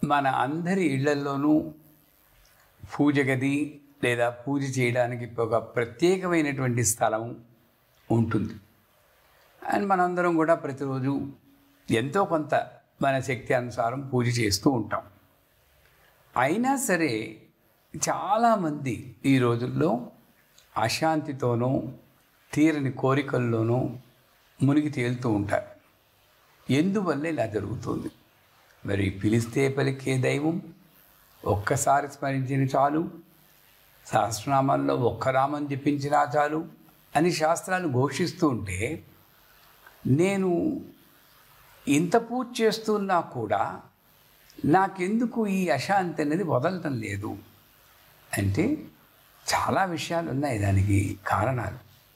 మన అందరి ఇళ్లల్లోనూ పూజ గది లేదా పూజ చేయడానికి ఒక ప్రత్యేకమైనటువంటి స్థలం ఉంటుంది అండ్ మనందరం కూడా ప్రతిరోజు ఎంతో కొంత మన శక్తి అనుసారం పూజ చేస్తూ ఉంటాం అయినా సరే చాలామంది ఈ రోజుల్లో అశాంతితోనూ తీరని కోరికల్లోనూ మునిగి తేలుతూ ఉంటారు ఎందువల్ల ఇలా జరుగుతుంది మరి పిలిస్తే పలికే దైవం ఒక్కసారి స్మరించిన చాలు సహస్రనామాల్లో ఒక్క నామం జపించినా చాలు అని శాస్త్రాలు ఘోషిస్తూ ఉంటే నేను ఇంత పూజ చేస్తున్నా కూడా నాకెందుకు ఈ అశాంతి అనేది వదలటం లేదు అంటే చాలా విషయాలు ఉన్నాయి దానికి కారణాలు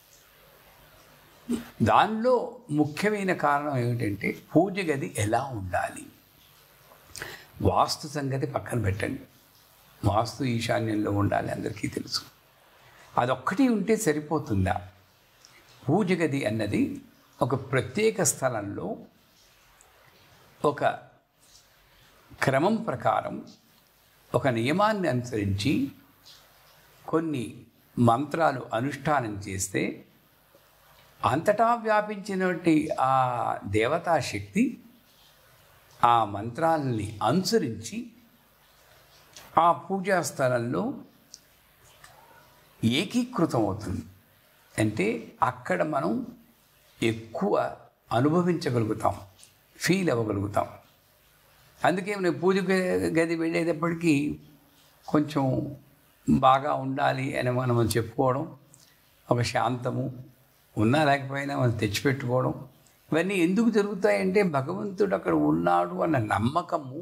దానిలో ముఖ్యమైన కారణం ఏమిటంటే పూజ గది ఎలా ఉండాలి వాస్తు సంగతి పక్కన పెట్టండి వాస్తు ఈశాన్యంలో ఉండాలి అందరికీ తెలుసు అదొక్కటి ఉంటే సరిపోతుందా పూజ గది అన్నది ఒక ప్రత్యేక స్థలంలో ఒక క్రమం ప్రకారం ఒక నియమాన్ని అనుసరించి కొన్ని మంత్రాలు అనుష్ఠానం చేస్తే అంతటా వ్యాపించినటువంటి ఆ దేవతా శక్తి ఆ మంత్రాలని అనుసరించి ఆ పూజా స్థలంలో ఏకీకృతం అవుతుంది అంటే అక్కడ మనం ఎక్కువ అనుభవించగలుగుతాం ఫీల్ అవ్వగలుగుతాం అందుకే నేను పూజ గ- గది వెళ్ళేటప్పటికీ కొంచెం బాగా ఉండాలి అని మనం చెప్పుకోవడం ఒక శాంతము ఉన్నా లేకపోయినా మనం తెచ్చిపెట్టుకోవడం ఇవన్నీ ఎందుకు జరుగుతాయంటే భగవంతుడు అక్కడ ఉన్నాడు అన్న నమ్మకము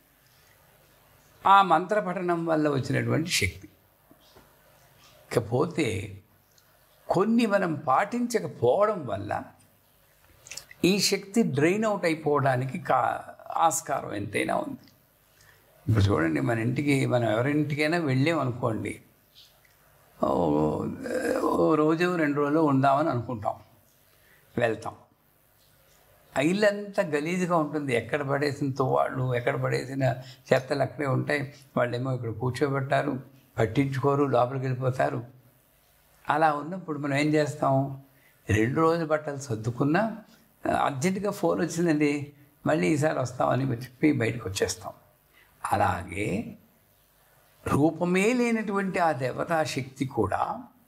ఆ మంత్ర పఠనం వల్ల వచ్చినటువంటి శక్తి ఇకపోతే కొన్ని మనం పాటించకపోవడం వల్ల ఈ శక్తి డ్రైన్ అవుట్ అయిపోవడానికి కా ఆస్కారం ఎంతైనా ఉంది ఇప్పుడు చూడండి మన ఇంటికి మనం ఎవరింటికైనా వెళ్ళాం అనుకోండి ఓ ఓ రోజు రెండు రోజులు ఉందామని అనుకుంటాం వెళ్తాం ఆ ఇల్లంతా గలీజ్గా ఉంటుంది ఎక్కడ పడేసిన తువాళ్ళు ఎక్కడ పడేసిన చెత్తలు అక్కడే ఉంటాయి వాళ్ళేమో ఇక్కడ కూర్చోబెట్టారు పట్టించుకోరు లోపలికి వెళ్ళిపోతారు అలా ఉన్నప్పుడు మనం ఏం చేస్తాం రెండు రోజుల బట్టలు సర్దుకున్నా అర్జెంటుగా ఫోన్ వచ్చిందండి మళ్ళీ ఈసారి వస్తామని చెప్పి బయటకు వచ్చేస్తాం అలాగే రూపమే లేనటువంటి ఆ దేవతా శక్తి కూడా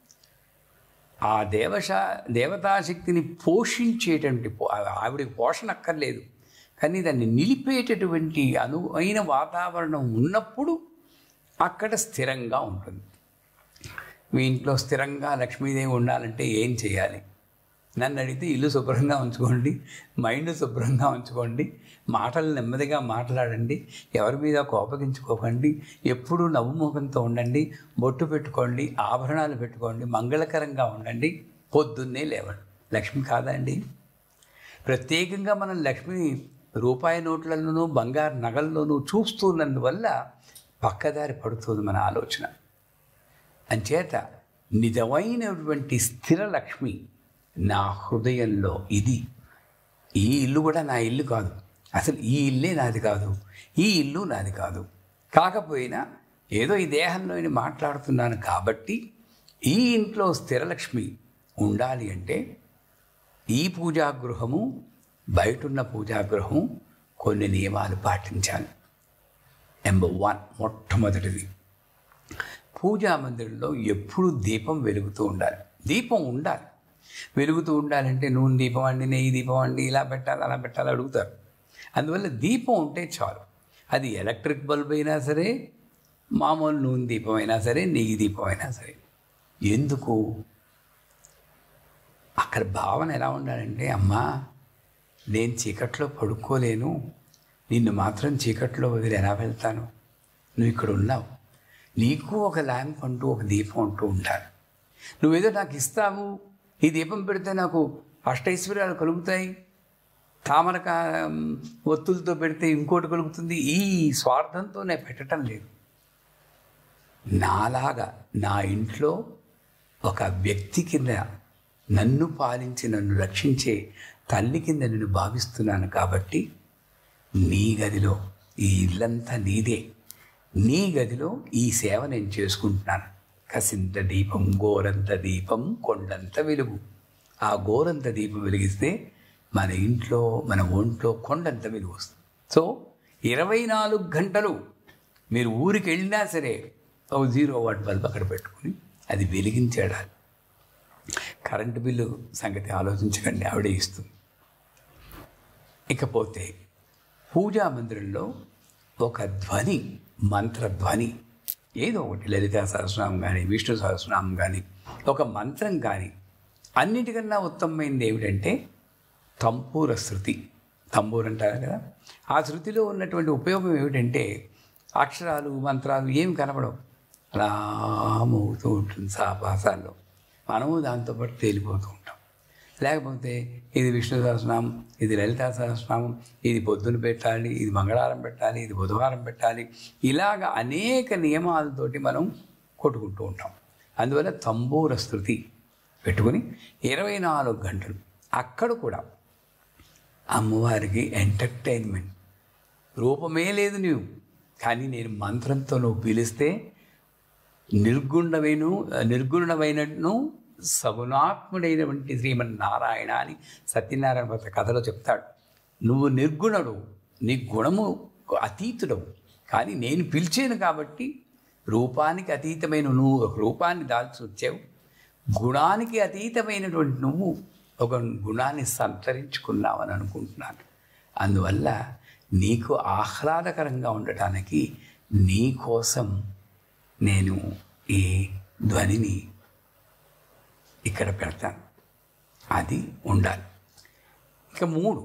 ఆ దేవశ దేవతాశక్తిని పోషించేటువంటి పో- ఆవిడకి పోషణ అక్కర్లేదు కానీ దాన్ని నిలిపేటటువంటి అనువైన వాతావరణం ఉన్నప్పుడు అక్కడ స్థిరంగా ఉంటుంది మీ ఇంట్లో స్థిరంగా లక్ష్మీదేవి ఉండాలంటే ఏం చేయాలి నన్ను అడిగితే ఇల్లు శుభ్రంగా ఉంచుకోండి మైండ్ శుభ్రంగా ఉంచుకోండి మాటలు నెమ్మదిగా మాట్లాడండి ఎవరి మీద కోపగించుకోకండి ఎప్పుడూ నవ్వుముఖంతో ఉండండి బొట్టు పెట్టుకోండి ఆభరణాలు పెట్టుకోండి మంగళకరంగా ఉండండి పొద్దున్నే లేవండి లక్ష్మి కాదండి ప్రత్యేకంగా మనం లక్ష్మిని రూపాయి నోట్లలోనూ బంగారు నగల్లోనూ చూస్తున్నందువల్ల పక్కదారి పడుతుంది మన ఆలోచన అంచేత నిజమైనటువంటి స్థిర లక్ష్మి నా హృదయంలో ఇది ఈ ఇల్లు కూడా నా ఇల్లు కాదు అసలు ఈ ఇల్లే నాది కాదు ఈ ఇల్లు నాది కాదు కాకపోయినా ఏదో ఈ దేహంలో నేను మాట్లాడుతున్నాను కాబట్టి ఈ ఇంట్లో స్థిరలక్ష్మి ఉండాలి అంటే ఈ పూజాగృహము బయటున్న పూజాగృహము కొన్ని నియమాలు పాటించాలి నెంబర్ వన్ మొట్టమొదటిది పూజా మందిరంలో ఎప్పుడు దీపం వెలుగుతూ ఉండాలి దీపం ఉండాలి వెలుగుతూ ఉండాలంటే నూనె దీపం అండి నెయ్యి దీపం అండి ఇలా పెట్టాలి అలా పెట్టాలి అడుగుతారు అందువల్ల దీపం ఉంటే చాలు అది ఎలక్ట్రిక్ బల్బ్ అయినా సరే మామూలు నూనె దీపం అయినా సరే నెయ్యి దీపం అయినా సరే ఎందుకు అక్కడ భావన ఎలా ఉండాలంటే అమ్మా నేను చీకట్లో పడుకోలేను నిన్ను మాత్రం చీకట్లో వదిలి ఎలా వెళ్తాను నువ్వు ఇక్కడ ఉన్నావు నీకు ఒక ల్యాంప్ అంటూ ఒక దీపం అంటూ ఉండాలి నువ్వేదో నాకు ఇస్తావు ఈ దీపం పెడితే నాకు అష్టైశ్వర్యాలు కలుగుతాయి తామరక ఒత్తులతో పెడితే ఇంకోటి కలుగుతుంది ఈ స్వార్థంతో నేను పెట్టడం లేదు నాలాగా నా ఇంట్లో ఒక వ్యక్తి కింద నన్ను పాలించి నన్ను రక్షించే తల్లి కింద నేను భావిస్తున్నాను కాబట్టి నీ గదిలో ఈ ఇల్లంతా నీదే నీ గదిలో ఈ సేవ నేను చేసుకుంటున్నాను కసింత దీపం గోరంత దీపం కొండంత వెలుగు ఆ గోరంత దీపం వెలిగిస్తే మన ఇంట్లో మన ఒంట్లో కొండంత వెలుగు వస్తుంది సో ఇరవై నాలుగు గంటలు మీరు ఊరికి వెళ్ళినా సరే ఒక జీరో వాట్ బల్బ్ అక్కడ పెట్టుకుని అది వెలిగించేడాలి కరెంటు బిల్లు సంగతి ఆలోచించకండి ఆవిడే ఇస్తుంది ఇకపోతే పూజా మందిరంలో ఒక ధ్వని మంత్రధ్వని ఏదో ఒకటి లలితా సహస్రనామం కానీ విష్ణు సహస్రనామం కానీ ఒక మంత్రం కానీ అన్నిటికన్నా ఉత్తమమైనది ఏమిటంటే తంపూర శృతి తంబూర్ అంటారు కదా ఆ శృతిలో ఉన్నటువంటి ఉపయోగం ఏమిటంటే అక్షరాలు మంత్రాలు ఏం కనపడవు అలా మోగుతూ ఉంటుంది సాపాసాల్లో మనము దాంతోపాటు తేలిపోతూ ఉంటాం లేకపోతే ఇది విష్ణు సహస్రనామం ఇది లలితా సహస్రనామం ఇది పొద్దున పెట్టాలి ఇది మంగళవారం పెట్టాలి ఇది బుధవారం పెట్టాలి ఇలాగ అనేక నియమాలతోటి మనం కొట్టుకుంటూ ఉంటాం అందువల్ల తంబూర స్థృతి పెట్టుకుని ఇరవై నాలుగు గంటలు అక్కడ కూడా అమ్మవారికి ఎంటర్టైన్మెంట్ రూపమే లేదు నీవు కానీ నేను మంత్రంతో నువ్వు పిలిస్తే నిర్గుణమైన నిర్గుణమైనను సగుణాత్ముడైనటువంటి శ్రీమన్నారాయణ అని సత్యనారాయణ వ్రత కథలో చెప్తాడు నువ్వు నిర్గుణుడు నీ గుణము అతీతుడవు కానీ నేను పిలిచాను కాబట్టి రూపానికి అతీతమైన నువ్వు ఒక రూపాన్ని దాల్చి వచ్చావు గుణానికి అతీతమైనటువంటి నువ్వు ఒక గుణాన్ని సంతరించుకున్నావని అనుకుంటున్నాను అందువల్ల నీకు ఆహ్లాదకరంగా ఉండటానికి నీ కోసం నేను ఈ ధ్వనిని ఇక్కడ పెడతాను అది ఉండాలి ఇక మూడు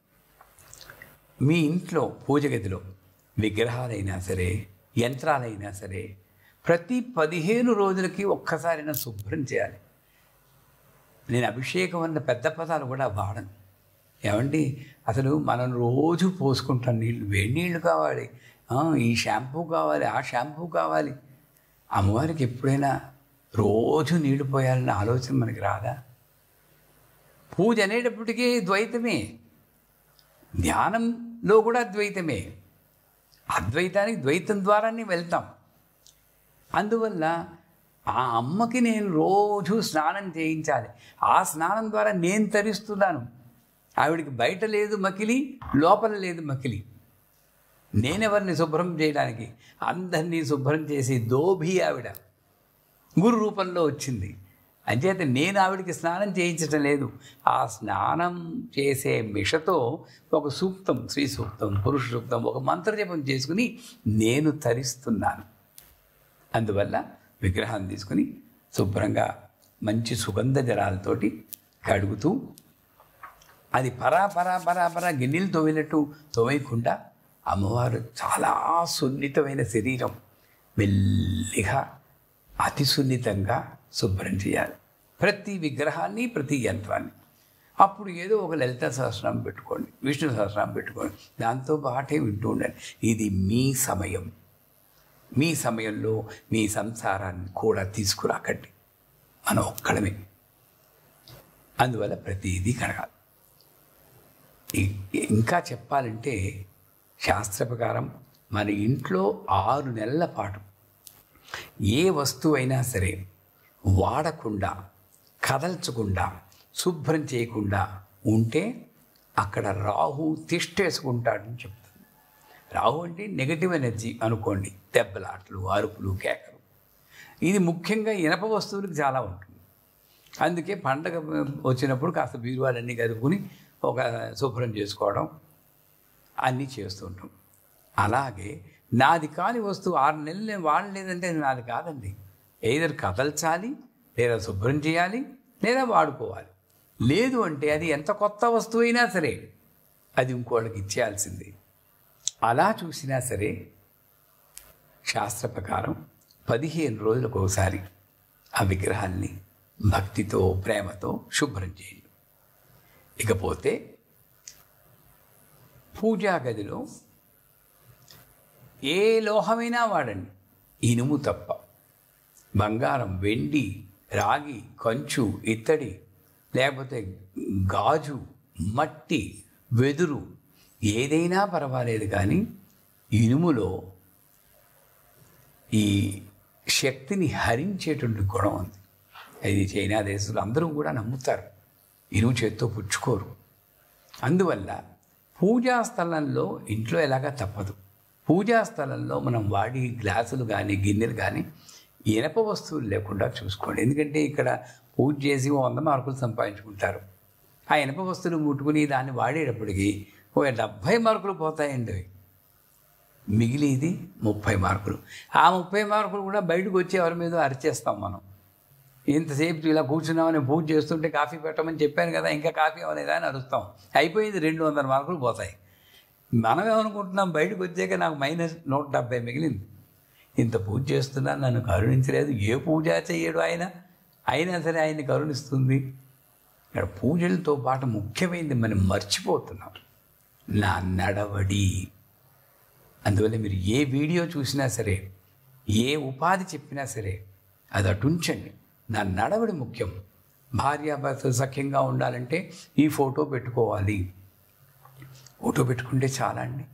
మీ ఇంట్లో పూజ గదిలో విగ్రహాలైనా సరే యంత్రాలైనా సరే ప్రతి పదిహేను రోజులకి ఒక్కసారైనా శుభ్రం చేయాలి నేను అభిషేకం అన్న పెద్ద పదాలు కూడా వాడను ఏమండి అసలు మనం రోజు పోసుకుంటాం నీళ్ళు వేడి నీళ్ళు కావాలి ఆ, ఈ షాంపూ కావాలి ఆ షాంపూ కావాలి అమ్మవారికి ఎప్పుడైనా రోజు నీళ్లు పోయాలన్న ఆలోచన మనకి రాదా పూజ అనేటప్పటికీ ద్వైతమే ధ్యానంలో కూడా ద్వైతమే అద్వైతానికి ద్వైతం ద్వారానే వెళ్తాం అందువల్ల ఆ అమ్మకి నేను రోజు స్నానం చేయించాలి ఆ స్నానం ద్వారా నేను తరిస్తున్నాను ఆవిడికి బయట లేదు మకిలి లోపల లేదు మకిలి నేనెవరిని శుభ్రం చేయడానికి అందరినీ శుభ్రం చేసి దోభి ఆవిడ గురు రూపంలో వచ్చింది అంచేత నేను ఆవిడికి స్నానం చేయించటం లేదు ఆ స్నానం చేసే మిషతో ఒక సూక్తం శ్రీ సూక్తం పురుష సూక్తం ఒక మంత్రజపం చేసుకుని నేను తరిస్తున్నాను అందువల్ల విగ్రహాన్ని తీసుకుని శుభ్రంగా మంచి సుగంధ జలాలతోటి కడుగుతూ అది పరా పరా పరా పరా గిన్నెలు తోవినట్టు తోవేయకుండా అమ్మవారు చాలా సున్నితమైన శరీరం మెల్లిగా అతి సున్నితంగా శుభ్రం చేయాలి ప్రతి విగ్రహాన్ని ప్రతి యంత్రాన్ని అప్పుడు ఏదో ఒక లలిత సహస్రం పెట్టుకోండి విష్ణు సహస్రం పెట్టుకోండి దాంతో పాటే వింటూ ఉండండి ఇది మీ సమయం మీ సమయంలో మీ సంసారాన్ని కూడా తీసుకురాకండి మనం ఒక్కడమే అందువల్ల ప్రతిదీ కడగాలి ఇ- ఇంకా చెప్పాలంటే శాస్త్ర ప్రకారం మన ఇంట్లో ఆరు నెలల పాటు ఏ వస్తువైనా సరే వాడకుండా కదల్చకుండా శుభ్రం చేయకుండా ఉంటే అక్కడ రాహు తిష్టేసుకుంటాడని చెప్తుంది రాహు అంటే నెగటివ్ ఎనర్జీ అనుకోండి దెబ్బలాట్లు అరుపులు కేకలు ఇది ముఖ్యంగా ఇనప వస్తువులకు చాలా ఉంటుంది అందుకే పండగ వచ్చినప్పుడు కాస్త బీరువాలన్నీ కదుపుకుని ఒక శుభ్రం చేసుకోవడం అన్నీ చేస్తుంటాం అలాగే నాది కాని వస్తువు ఆరు నెలలు నేను వాడలేదంటే అది నాది కాదండి ఏదర్ కదల్చాలి లేదా శుభ్రం చేయాలి లేదా వాడుకోవాలి లేదు అంటే అది ఎంత కొత్త వస్తువు అయినా సరే అది ఇంకోళ్ళకి ఇచ్చేయాల్సిందే అలా చూసినా సరే శాస్త్ర ప్రకారం పదిహేను రోజులకు ఒకసారి ఆ విగ్రహాన్ని భక్తితో ప్రేమతో శుభ్రం చేయండి ఇకపోతే పూజా గదిలో ఏ లోహమైనా వాడండి ఇనుము తప్ప బంగారం వెండి రాగి కంచు ఇత్తడి లేకపోతే గాజు మట్టి వెదురు ఏదైనా పర్వాలేదు కానీ ఇనుములో ఈ శక్తిని హరించేటువంటి గుణం ఉంది ఇది చైనా దేశంలో అందరూ కూడా నమ్ముతారు ఇనుము చేత్తో పుచ్చుకోరు అందువల్ల పూజా స్థలంలో ఇంట్లో ఎలాగా తప్పదు పూజా స్థలంలో మనం వాడి గ్లాసులు కానీ గిన్నెలు కానీ ఇనప వస్తువులు లేకుండా చూసుకోండి ఎందుకంటే ఇక్కడ పూజ చేసి ఓ వంద మార్కులు సంపాదించుకుంటారు ఆ ఇనప వస్తువులు ముట్టుకుని దాన్ని వాడేటప్పటికి ఓ డెబ్భై మార్కులు పోతాయండి అవి మిగిలిది ముప్పై మార్కులు ఆ ముప్పై మార్కులు కూడా బయటకు వచ్చి ఎవరి మీద అరిచేస్తాం మనం ఇంతసేపు ఇలా కూర్చున్నామని పూజ చేస్తుంటే కాఫీ పెట్టమని చెప్పాను కదా ఇంకా కాఫీ అవ్వలేదా అని అరుస్తాం అయిపోయింది రెండు వందల మార్కులు పోతాయి మనం ఏమనుకుంటున్నాం బయటకు వచ్చాక నాకు మైనస్ నూట డెబ్బై మిగిలింది ఇంత పూజ చేస్తున్నా నన్ను కరుణించలేదు ఏ పూజ చేయడు ఆయన అయినా సరే ఆయన్ని కరుణిస్తుంది ఇక్కడ పూజలతో పాటు ముఖ్యమైనది మనం మర్చిపోతున్నాం నా నడవడి అందువల్ల మీరు ఏ వీడియో చూసినా సరే ఏ ఉపాధి చెప్పినా సరే అది అటుంచండి నా నడవడి ముఖ్యం భార్యాభర్తలు సఖ్యంగా ఉండాలంటే ఈ ఫోటో పెట్టుకోవాలి ఫోటో పెట్టుకుంటే చాలా అండి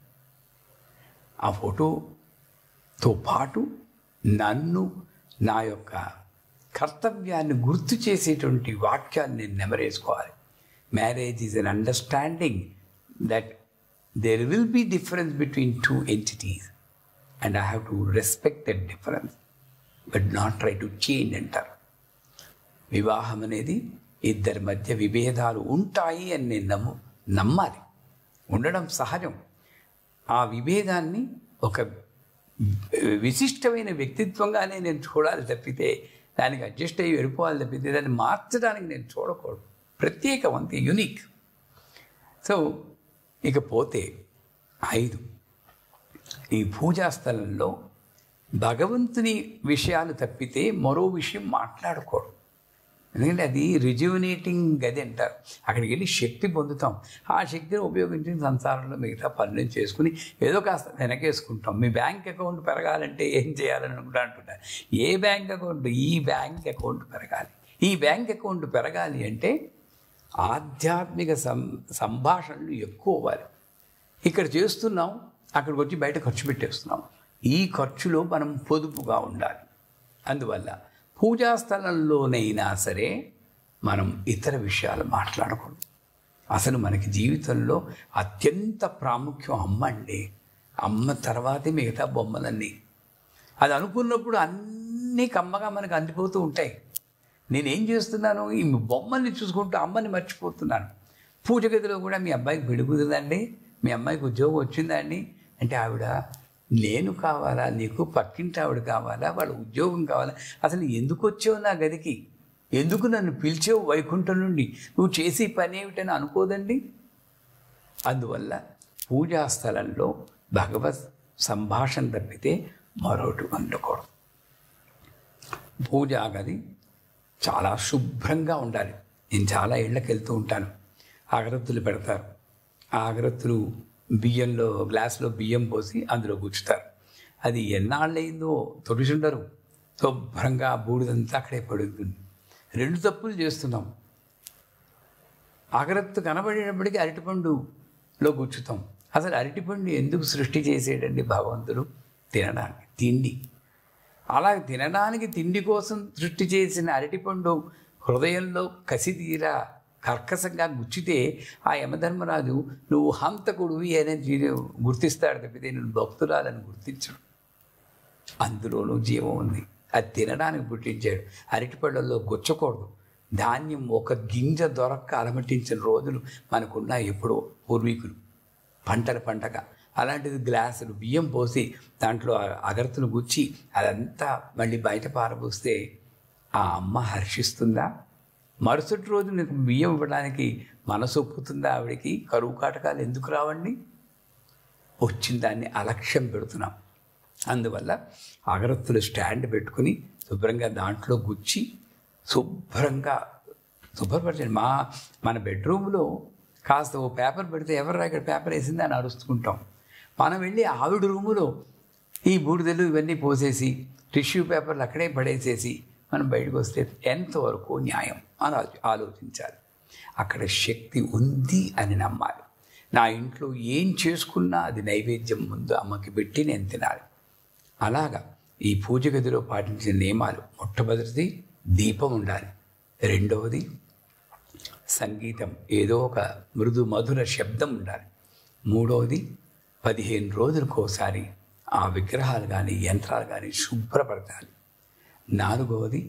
ఆ ఫోటోతో పాటు నన్ను నా యొక్క కర్తవ్యాన్ని గుర్తు చేసేటువంటి వాక్యాన్ని నేను నెమరేసుకోవాలి marriage is an understanding that there will be difference between two entities and I have to respect that difference but not try to change అంటారు వివాహం అనేది ఇద్దరి మధ్య విభేదాలు ఉంటాయి అని నేను నమ్ము నమ్మాలి ఉండడం సహజం ఆ విభేదాన్ని ఒక విశిష్టమైన వ్యక్తిత్వంగానే నేను చూడాలి తప్పితే దానికి అడ్జస్ట్ అయ్యి వెళ్ళిపోవాలి తప్పితే దాన్ని మార్చడానికి నేను చూడకూడదు ప్రత్యేకం అంతే యునిక్ సో ఇకపోతే ఐదు ఈ పూజా స్థలంలో భగవంతుని విషయాలు తప్పితే మరో విషయం మాట్లాడకూడదు ఎందుకంటే అది రిజ్యువనేటింగ్ గది అంటారు అక్కడికి వెళ్ళి శక్తి పొందుతాం ఆ శక్తిని ఉపయోగించి సంసారంలో మిగతా పనులు చేసుకుని ఏదో కాస్త వెనకేసుకుంటాం మీ బ్యాంక్ అకౌంట్ పెరగాలంటే ఏం చేయాలని అనుకుంటా అంటున్నారు ఏ బ్యాంక్ అకౌంట్ ఈ బ్యాంక్ అకౌంట్ పెరగాలి ఈ బ్యాంక్ అకౌంట్ పెరగాలి అంటే ఆధ్యాత్మిక సం సంభాషణలు ఎక్కువ అవ్వాలి ఇక్కడ చేస్తున్నాం అక్కడికి వచ్చి బయట ఖర్చు పెట్టేస్తున్నాం ఈ ఖర్చులో మనం పొదుపుగా ఉండాలి అందువల్ల పూజా స్థలంలోనైనా సరే మనం ఇతర విషయాలు మాట్లాడకూడదు అసలు మనకి జీవితంలో అత్యంత ప్రాముఖ్యం అమ్మ అండి అమ్మ తర్వాతే మిగతా బొమ్మలన్నీ అది అనుకున్నప్పుడు అన్నీ కమ్మగా మనకు అందిపోతూ ఉంటాయి నేనేం చేస్తున్నాను ఈ బొమ్మల్ని చూసుకుంటూ అమ్మని మర్చిపోతున్నాను పూజ గదిలో కూడా మీ అబ్బాయికి పెడుగుతుందండి మీ అమ్మాయికి ఉద్యోగం వచ్చిందండి అంటే ఆవిడ నేను కావాలా నీకు పక్కింటి ఆవిడ కావాలా వాళ్ళ ఉద్యోగం కావాలా అసలు ఎందుకు వచ్చావు నా గదికి ఎందుకు నన్ను పిలిచావు వైకుంఠం నుండి నువ్వు చేసే పని ఏమిటని అనుకోదండి అందువల్ల పూజా స్థలంలో భగవత్ సంభాషణ తప్పితే మరొకటి వండకూడదు పూజా గది చాలా శుభ్రంగా ఉండాలి నేను చాలా ఇళ్ళకి వెళ్తూ ఉంటాను అగరత్తులు పెడతారు ఆ అగరత్తులు బియ్యంలో గ్లాసులో బియ్యం పోసి అందులో గుచ్చుతారు అది ఎన్నాళ్ళయిందో తొడిచుండరు శుభ్రంగా ఆ బూడిదంతా అక్కడే పడుతుంది రెండు తప్పులు చేస్తున్నాం అగరత్తు కనబడేటప్పటికీ అరటిపండులో గుచ్చుతాం అసలు అరటిపండు ఎందుకు సృష్టి చేసేటండి భగవంతుడు తినడానికి తిండి అలా తినడానికి తిండి కోసం సృష్టి చేసిన అరటిపండు హృదయంలో కసి తీరా కర్కశంగా గుచ్చితే ఆ యమధర్మరాజు నువ్వు హంతకుడివి అని గుర్తిస్తాడు తప్పితే నేను భక్తురాలని గుర్తించడు అందులోనూ జీవం ఉంది అది తినడానికి పుట్టించాడు అరటిపళ్ళల్లో గుచ్చకూడదు ధాన్యం ఒక గింజ దొరక్క అలమటించిన రోజులు మనకున్న ఎప్పుడో పూర్వీకులు పంటల పంటగా అలాంటిది గ్లాసులు బియ్యం పోసి దాంట్లో అగరత్తులు గుచ్చి అదంతా మళ్ళీ బయట పారబోస్తే ఆ అమ్మ హర్షిస్తుందా మరుసటి రోజు నీకు బియ్యం ఇవ్వడానికి మనసు ఒప్పుతుందా ఆవిడకి కరువు కాటకాలు ఎందుకు రావండి వచ్చిన దాన్ని అలక్ష్యం పెడుతున్నాం అందువల్ల అగరత్తులు స్టాండ్ పెట్టుకుని శుభ్రంగా దాంట్లో గుచ్చి శుభ్రంగా శుభ్రపరచండి మా మన బెడ్రూమ్లో కాస్త ఓ పేపర్ పెడితే ఎవరు ఇక్కడ పేపర్ వేసింది అని అరుస్తుంటాం మనం వెళ్ళి ఆవిడ రూములో ఈ బూడిదలు ఇవన్నీ పోసేసి టిష్యూ పేపర్లు అక్కడే పడేసేసి మనం బయటకు వస్తే ఎంతవరకు న్యాయం అని ఆలోచించాలి అక్కడ శక్తి ఉంది అని నమ్మాలి నా ఇంట్లో ఏం చేసుకున్నా అది నైవేద్యం ముందు అమ్మకి పెట్టి నేను తినాలి అలాగా ఈ పూజ గదిలో పాటించిన నియమాలు మొట్టమొదటిది దీపం ఉండాలి రెండవది సంగీతం ఏదో ఒక మృదు మధుర శబ్దం ఉండాలి మూడవది పదిహేను రోజులకు ఒకసారి ఆ విగ్రహాలు కానీ యంత్రాలు కానీ శుభ్రపడతాలి నాలుగవది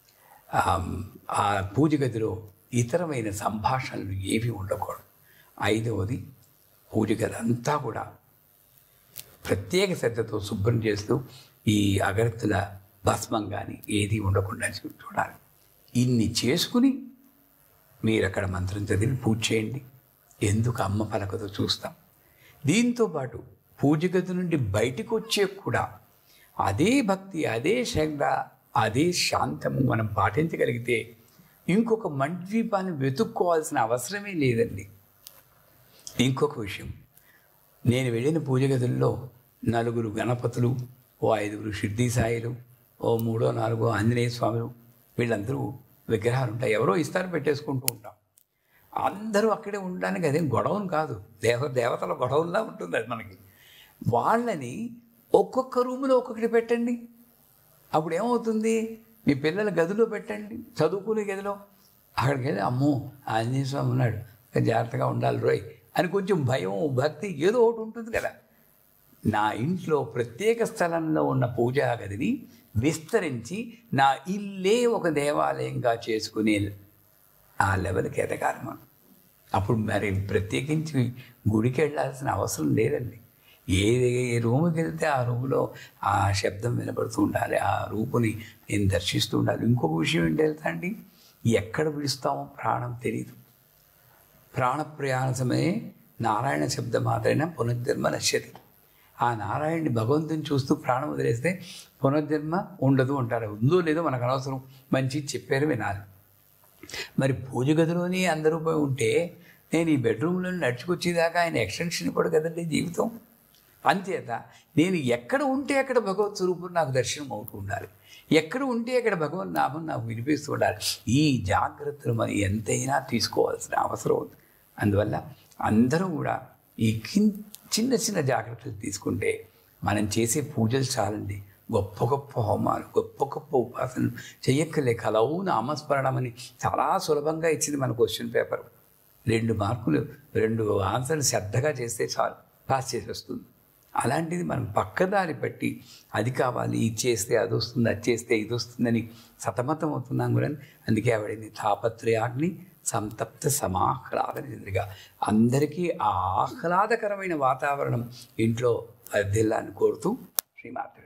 ఆ పూజ గదిలో ఇతరమైన సంభాషణలు ఏవి ఉండకూడదు ఐదవది పూజ గది అంతా కూడా ప్రత్యేక శ్రద్ధతో శుభ్రం చేస్తూ ఈ అగరత్తుల భస్మం కానీ ఏది ఉండకుండా చూడాలి ఇన్ని చేసుకుని మీరు అక్కడ మంత్రం చదివి పూజ చేయండి ఎందుకు అమ్మ పలకదో చూస్తాం దీంతో పాటు పూజ గది నుండి బయటకు వచ్చే కూడా అదే భక్తి అదే శ్రద్ధ అదే శాంతము మనం పాటించగలిగితే ఇంకొక మండ్వీపాన్ని వెతుక్కోవాల్సిన అవసరమే లేదండి ఇంకొక విషయం నేను వెళ్ళిన పూజ గదుల్లో నలుగురు గణపతులు ఓ ఐదుగురు షిర్డీ సాయిలు ఓ మూడో నాలుగో ఆంజనేయ స్వాములు వీళ్ళందరూ విగ్రహాలు ఉంటాయి ఎవరో ఇస్తారు పెట్టేసుకుంటూ ఉంటాం అందరూ అక్కడే ఉండడానికి అదేం గొడవను కాదు దేవ దేవతల గొడవలా ఉంటుంది అది మనకి వాళ్ళని ఒక్కొక్క రూములో ఒక్కొక్కటి పెట్టండి అప్పుడు ఏమవుతుంది మీ పిల్లల గదిలో పెట్టండి చదువుకునే గదిలో అక్కడికి వెళ్ళి అమ్మో ఆంజనేయ స్వామి ఉన్నాడు జాగ్రత్తగా ఉండాలి రోయ్ అని కొంచెం భయం భక్తి ఏదో ఒకటి ఉంటుంది కదా నా ఇంట్లో ప్రత్యేక స్థలంలో ఉన్న పూజా గదిని విస్తరించి నా ఇల్లే ఒక దేవాలయంగా చేసుకునే ఆ లెవెల్కి ఎదగాలి మనం అప్పుడు మరి ప్రత్యేకించి గుడికి వెళ్ళాల్సిన అవసరం లేదండి ఏ ఏ రూముకి వెళ్తే ఆ రూములో ఆ శబ్దం వినబడుతూ ఉండాలి ఆ రూపుని నేను దర్శిస్తూ ఉండాలి ఇంకొక విషయం ఏంటి తెలుసా అండి ఎక్కడ విడుస్తామో ప్రాణం తెలియదు ప్రాణప్రయాణ సమయే నారాయణ శబ్ద మాత్రైన పునర్జన్మ నశ్యతి ఆ నారాయణని భగవంతుని చూస్తూ ప్రాణం వదిలేస్తే పునర్జన్మ ఉండదు అంటారు ఉందో లేదో మనకు అనవసరం మంచి చెప్పారు వినాలి మరి పూజ గదిలోని అందరూ పోయి ఉంటే నేను ఈ బెడ్రూమ్లో నడుచుకొచ్చేదాకా ఆయన ఎక్స్టెన్షన్ కూడా కదండి జీవితం అంతేత నేను ఎక్కడ ఉంటే అక్కడ భగవత్ స్వరూపం నాకు దర్శనం అవుతూ ఉండాలి ఎక్కడ ఉంటే అక్కడ భగవన్ నామం నాకు వినిపిస్తూ ఉండాలి ఈ జాగ్రత్తలు మనం ఎంతైనా తీసుకోవాల్సిన అవసరం ఉంది అందువల్ల అందరూ కూడా ఈ కిన్ చిన్న చిన్న జాగ్రత్తలు తీసుకుంటే మనం చేసే పూజలు చాలండి గొప్ప గొప్ప హోమాలు గొప్ప గొప్ప ఉపాసనలు చెయ్యక్కలే కలవు నామస్మరణం అని చాలా సులభంగా ఇచ్చింది మన క్వశ్చన్ పేపర్ రెండు మార్కులు రెండు ఆన్సర్లు శ్రద్ధగా చేస్తే చాలు పాస్ చేసి వస్తుంది అలాంటిది మనం పక్కదారి పట్టి అది కావాలి ఇది చేస్తే అది వస్తుంది అది చేస్తే ఇది వస్తుందని సతమతం అవుతున్నాం కూడా అందుకే ఆవిడని తాపత్రయాగ్ని సంతప్త సమాహ్లాద నిద్రగా అందరికీ ఆ ఆహ్లాదకరమైన వాతావరణం ఇంట్లో అద్దెల్లాన్ని కోరుతూ శ్రీమాత్రి